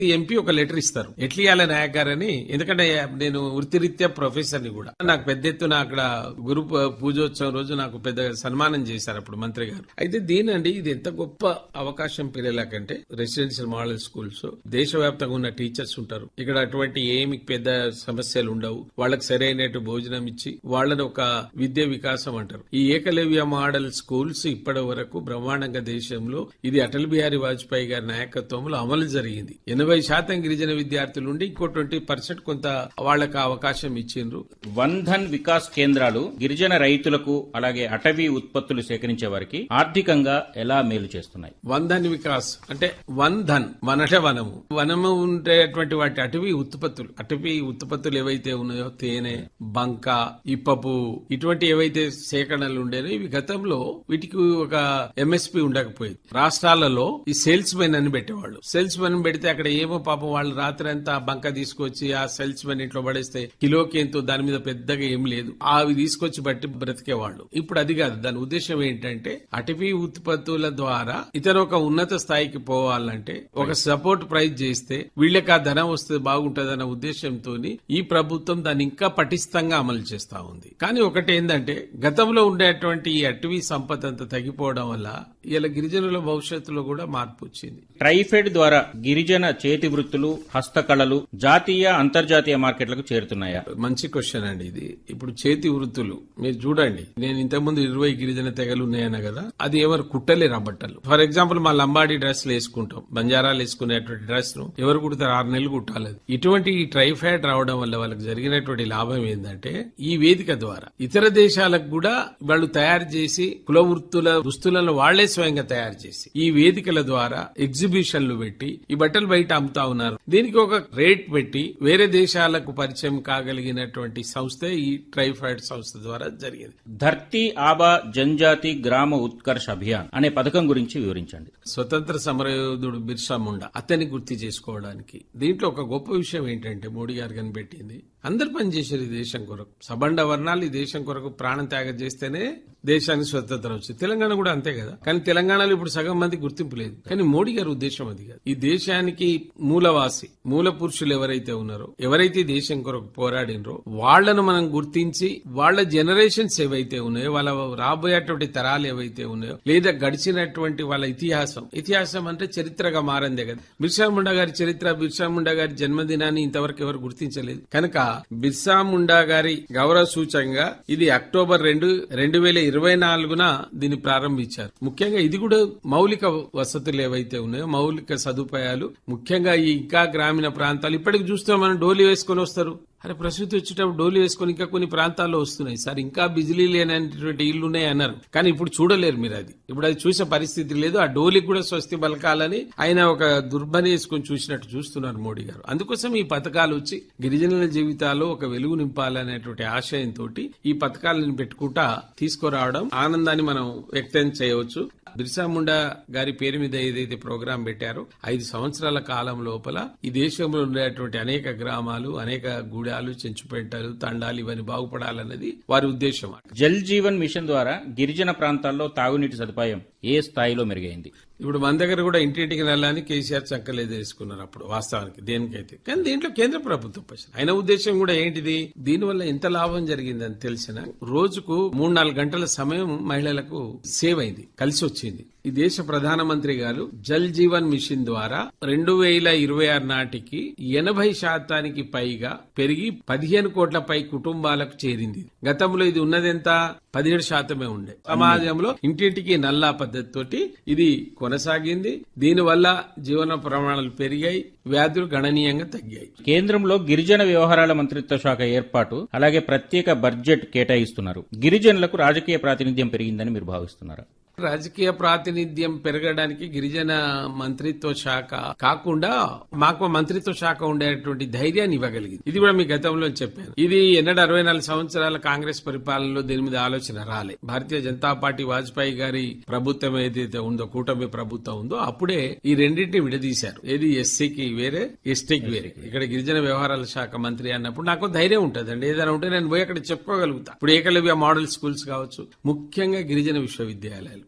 MP ఒక letter ఇస్తారు ఎట్లా ఇవ్వాలి నాయక్ గారని ఎందుకంటే నేను వృత్తిరీత్యా ప్రొఫెసర్ ని కూడా నాకు పెద్ద ఎత్తున అక్కడ గురు పూ- పూజోత్సవం రోజు నాకు పెద్ద సన్మానం చేశారు అప్పుడు మంత్రి గారు అయితే దీనండి ఇది ఎంత గొప్ప అవకాశం పిల్లలకంటే రెసిడెన్షియల్ మోడల్ స్కూల్స్ దేశవ్యాప్తంగా ఉన్న టీచర్స్ ఉంటారు ఇక్కడ అటువంటి ఏమి పెద్ద సమస్యలు ఉండవు వాళ్ళకి సరైనట్టు భోజనం ఇచ్చి వాళ్ళని ఒక విద్య వికాసం అంటారు ఈ ఏకలవ్య మోడల్ స్కూల్స్ ఇప్పటి వరకు బ్రహ్మాండంగా దేశంలో ఇది అటల్ బిహారీ వాజ్పేయి గారి నాయకత్వంలో అమలు జరిగింది ఎనభై శాతం గిరిజన విద్యార్థులు ఉండి ఇంకో ట్వంటీ పర్సెంట్ కొంత వాళ్ళకి అవకాశం ఇచ్చిండ్రు వన్ ధన్ వికాస్ కేంద్రాలు గిరిజన రైతులకు అలాగే అటవీ ఉత్పత్తులు సేకరించే వారికి ఆర్థికంగా ఎలా మేలు చేస్తున్నాయి వన్ ధన్ వికాస్ అంటే వన్ ధన్ వనటే వనము వనము ఉండేటువంటి వాటి అటవీ ఉత్పత్తులు అటవీ ఉత్పత్తులు ఏవైతే ఉన్నాయో తేనె బంక ఇప్పపు ఇటువంటి ఏవైతే సేకరణలు ఉండేనో ఇవి గతంలో వీటికి ఒక ఎంఎస్పి ఉండకపోయేది రాష్ట్రాలలో ఈ సేల్స్ మెన్ అని పెట్టేవాళ్ళు సేల్స్ మెన్ పెడితే అక్కడ ఏమో పాపం వాళ్ళు రాత్రి అంతా బంక తీసుకొచ్చి ఆ సేల్స్ మెన్ ఇంట్లో పడేస్తే కిలోకి ఎంతో దాని మీద పెద్దగా ఏం లేదు అవి తీసుకొచ్చి బట్టి బ్రతికేవాళ్ళు ఇప్పుడు అది కాదు దాని ఉద్దేశం ఏంటంటే అటవీ ఉత్పత్తుల ద్వారా ఇతను ఒక ఉన్నత స్థాయికి పోవాలంటే ఒక సపోర్ట్ ప్రైజ్ చేస్తే వీళ్ళకి ఆ ధనం వస్తే బాగుంటదన్న ఉద్దేశంతో ఈ ప్రభుత్వం దాన్ని ఇంకా పటిష్టంగా అమలు చేస్తా ఉంది కానీ ఒకటి ఏంటంటే గతంలో ఉండేటువంటి ఈ అటవీ సంపద అంతా తగ్గిపోవడం వల్ల ఇలా గిరిజనుల భవిష్యత్తులో కూడా మార్పు వచ్చింది ట్రైఫెడ్ ద్వారా గిరిజన చేతి వృత్తులు హస్తకళలు జాతీయ అంతర్జాతీయ మార్కెట్లకు చేరుతున్నాయా మంచి క్వశ్చన్ అండి ఇది ఇప్పుడు చేతి వృత్తులు మీరు చూడండి నేను ఇంతకుముందు ఇరవై గిరిజన తెగలు ఉన్నాయన్న కదా అది ఎవరు కుట్టలేరు ఆ బట్టలు ఫర్ ఎగ్జాంపుల్ మా లంబాడి డ్రెస్లు వేసుకుంటాం బంజారాలు వేసుకునేటువంటి డ్రెస్ ను ఎవరు కుడతారు ఆరు నెలలు కుట్టాలి అది. ఇటువంటి ఈ ట్రైఫాడ్ రావడం వల్ల వాళ్ళకి జరిగినటువంటి లాభం ఏంటంటే ఈ వేదిక ద్వారా ఇతర దేశాలకు కూడా వాళ్ళు తయారు చేసి కుల వృత్తుల దుస్తులను వాళ్లే స్వయంగా తయారు చేసి ఈ వేదికల ద్వారా ఎగ్జిబిషన్లు పెట్టి ఈ బట్టలు బయట అమ్ముతా ఉన్నారు దీనికి ఒక రేట్ పెట్టి వేరే దేశాలకు పరిచయం కాగలిగినటువంటి సంస్థ ఈ ట్రైఫైడ్ సంస్థ ద్వారా జరిగింది ధర్తీ ఆబా జంజాతి గ్రామ ఉత్కర్ష్ అభియాన్ అనే పథకం గురించి వివరించండి స్వతంత్ర సమరయోధుడు బిర్సా ముండా అతన్ని గుర్తు చేసుకోవడానికి దీంట్లో ఒక గొప్ప విషయం ఏంటంటే మోడీ గారు కనిపెట్టింది అందరు పనిచేశారు ఈ దేశం కొరకు సబండ వర్ణాలు ఈ దేశం కొరకు ప్రాణం త్యాగం చేస్తేనే దేశానికి స్వతంత్రం వచ్చింది తెలంగాణ కూడా అంతే కదా కానీ తెలంగాణలో ఇప్పుడు సగం మంది గుర్తింపు లేదు కానీ మోడీ గారి ఉద్దేశం అది కాదు ఈ దేశానికి మూలవాసి మూల పురుషులు ఎవరైతే ఉన్నారో ఎవరైతే ఈ దేశం కొరకు పోరాడినరో వాళ్లను మనం గుర్తించి వాళ్ళ జనరేషన్స్ ఏవైతే ఉన్నాయో వాళ్ళ రాబోయేటువంటి తరాలు ఏవైతే ఉన్నాయో లేదా గడిచినటువంటి వాళ్ళ ఇతిహాసం ఇతిహాసం అంటే చరిత్రగా మారిందే కదా బిర్సా ముండా గారి చరిత్ర బిర్సా ముండా గారి జన్మదినాన్ని ఇంతవరకు ఎవరు గుర్తించలేదు కనుక బిర్సా ముండా గారి గౌరవ సూచకంగా ఇది అక్టోబర్ రెండు రెండు వేల ఇరవై నాలుగున దీన్ని ప్రారంభించారు ముఖ్యంగా ఇది కూడా మౌలిక వసతులు ఏవైతే ఉన్నాయో మౌలిక సదుపాయాలు ముఖ్యంగా ఈ ఇంకా గ్రామీణ ప్రాంతాలు ఇప్పటికి చూస్తే మనం డోలి వేసుకొని వస్తారు అరే ప్రసూతి వచ్చేటప్పుడు డోలి వేసుకొని ఇంకా కొన్ని ప్రాంతాల్లో వస్తున్నాయి సార్ ఇంకా బిజిలీ లేనటువంటి ఇల్లు ఉన్నాయి అన్నారు కానీ ఇప్పుడు చూడలేరు మీరు అది ఇప్పుడు అది చూసే పరిస్థితి లేదు ఆ డోలికి కూడా స్వస్తి బలకాలని ఆయన ఒక దుర్బని వేసుకొని చూసినట్టు చూస్తున్నారు మోడీ గారు అందుకోసం ఈ పథకాలు వచ్చి గిరిజనుల జీవితాల్లో ఒక వెలుగు నింపాలనేటువంటి ఆశయంతో ఈ పథకాలను పెట్టుకుంటా తీసుకురావడం ఆనందాన్ని మనం వ్యక్తం చేయవచ్చు బిర్సా ముండా గారి పేరు మీద ఏదైతే ప్రోగ్రాం పెట్టారో ఐదు సంవత్సరాల కాలం లోపల ఈ దేశంలో ఉండేటువంటి అనేక గ్రామాలు అనేక గూడాలు చెంచుపెంటలు తండాలు ఇవన్నీ బాగుపడాలన్నది వారి ఉద్దేశం జల్ జీవన్ మిషన్ ద్వారా గిరిజన ప్రాంతాల్లో తాగునీటి సదుపాయం ఏ స్థాయిలో మెరుగైంది ఇప్పుడు మన దగ్గర కూడా ఇంటింటికి నెలని కేసీఆర్ చక్కలేదు వేసుకున్నారు అప్పుడు వాస్తవానికి దేనికైతే కానీ దీంట్లో కేంద్ర ప్రభుత్వం పైసలు ఆయన ఉద్దేశం కూడా ఏంటిది దీనివల్ల ఎంత లాభం జరిగిందని తెలిసిన రోజుకు మూడు నాలుగు గంటల సమయం మహిళలకు సేవ్ అయింది కలిసి వచ్చింది ఈ దేశ ప్రధానమంత్రి గారు జల్ జీవన్ మిషన్ ద్వారా రెండు వేల ఇరవై ఆరు నాటికి ఎనభై శాతానికి పైగా పెరిగి పదిహేను కోట్ల పై కుటుంబాలకు చేరింది గతంలో ఇది ఉన్నదెంత పదిహేడు శాతమే ఉండే సమాజంలో ఇంటింటికి నల్లా పద్ధతితోటి ఇది కొనసాగింది దీనివల్ల జీవన ప్రమాణాలు పెరిగాయి వ్యాధులు గణనీయంగా తగ్గాయి కేంద్రంలో గిరిజన వ్యవహారాల మంత్రిత్వ శాఖ ఏర్పాటు అలాగే ప్రత్యేక బడ్జెట్ కేటాయిస్తున్నారు గిరిజనులకు రాజకీయ ప్రాతినిధ్యం పెరిగిందని మీరు భావిస్తున్నారా రాజకీయ ప్రాతినిధ్యం పెరగడానికి గిరిజన మంత్రిత్వ శాఖ కాకుండా మాకు మంత్రిత్వ శాఖ ఉండేటువంటి ధైర్యాన్ని ఇవ్వగలిగింది ఇది కూడా మీ గతంలో చెప్పాను ఇది ఎన్నడూ అరవై నాలుగు సంవత్సరాల కాంగ్రెస్ పరిపాలనలో దీని మీద ఆలోచన రాలే భారతీయ జనతా పార్టీ వాజ్పేయి గారి ప్రభుత్వం ఏదైతే ఉందో కూటమి ప్రభుత్వం ఉందో అప్పుడే ఈ రెండింటిని విడదీశారు ఏది ఎస్సీకి వేరే ఎస్టీకి వేరే ఇక్కడ గిరిజన వ్యవహారాల శాఖ మంత్రి అన్నప్పుడు నాకు ధైర్యం ఉంటుందండి ఏదైనా ఉంటే నేను పోయి అక్కడ చెప్పుకోగలుగుతా ఇప్పుడు ఏకలవ్య మోడల్ స్కూల్స్ కావచ్చు ముఖ్యంగా గిరిజన విశ్వవిద్యాలయాలు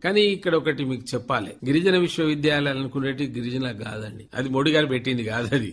కానీ ఇక్కడ ఒకటి మీకు చెప్పాలి గిరిజన విశ్వవిద్యాలయాలు అనుకునేటి గిరిజన కాదండి అది మోడీ గారు పెట్టింది కాదు అది